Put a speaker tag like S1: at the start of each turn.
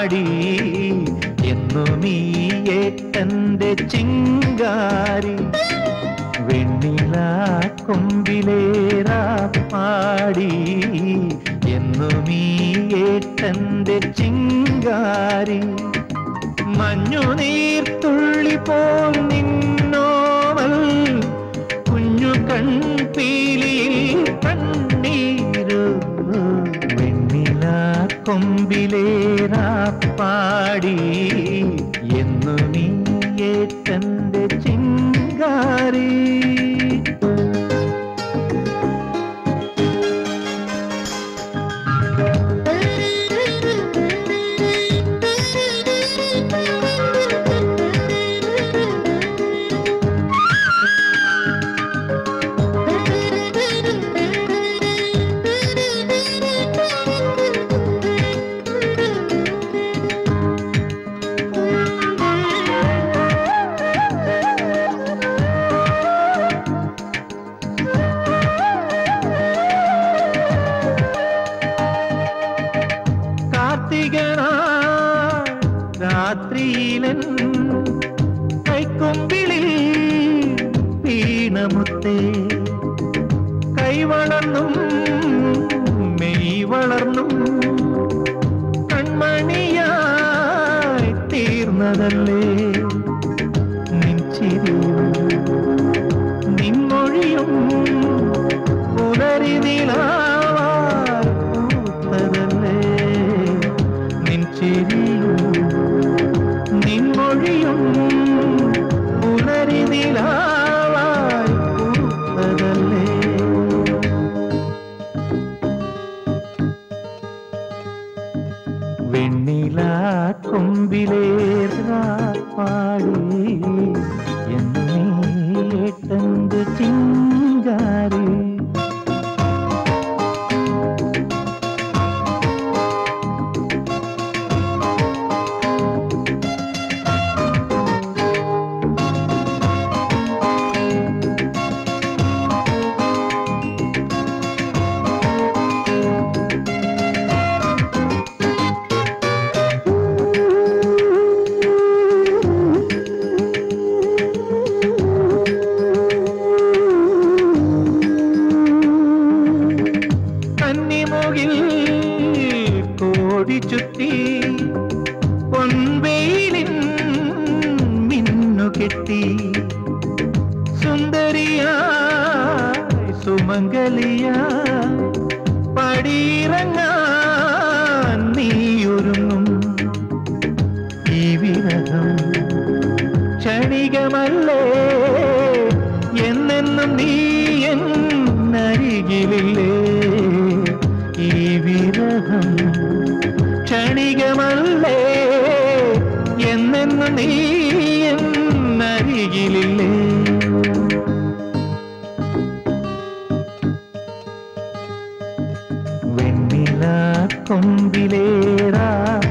S1: പാടി എന്നു നീ ഏട്ടന്റെ ചിങ്കാരി വെണ്ണില കൊമ്പിലേറാ പാടി എന്നു നീ ഏട്ടന്റെ ചിങ്കാരി മഞ്ഞു നീർത്തുള്ളി പോൽ നിന്നോവൽ കുഞ്ഞു കൺപീലിയിൽ കണ്ണീരു വെണ്ണില കൊമ്പിലേറാ പാടി എന്നു നീ ഏട്ടന്റെ ചിങ്കാരി കാർത്തികനാൾ രാത്രിയിലൻ കൈക്കൊമ്പിളിൽ വീണമുത്തേ കൈ വളർന്നും മെയ് വളർന്നും കൺമണിയായി തീർന്നതല്ലേ നിൻ ചിരിയും നിൻമൊഴിയും പുലരി നിലാവാൽ പൂത്തതല്ലേ നിൻ ചിരിയും നിൻമൊഴിയും പുലരി നിലാവായി പൂത്തതല്ലേ വെണ്ണില കൊമ്പിലേറാ പാടി എന്നേട്ടന്ത് ചിങ്കാരി കന്നിമുകിൽ കോടി ചുറ്റി പൊൻവെയിലിൻ മിന്നു കെട്ടി സുന്ദരിയായി സുമംഗലിയായി പടിയിറങ്ങാൻ നീയൊരുങ്ങും ഈ വിരഹം ക്ഷണികമല്ലേ എന്നെന്നും നീ എന്നരികിലില്ലേ ഈ വിരഹം ക്ഷണികമല്ലേ എന്നെന്നും നീ എന്നരികിലില്ലേ വെണ്ണില കൊമ്പിലേറാ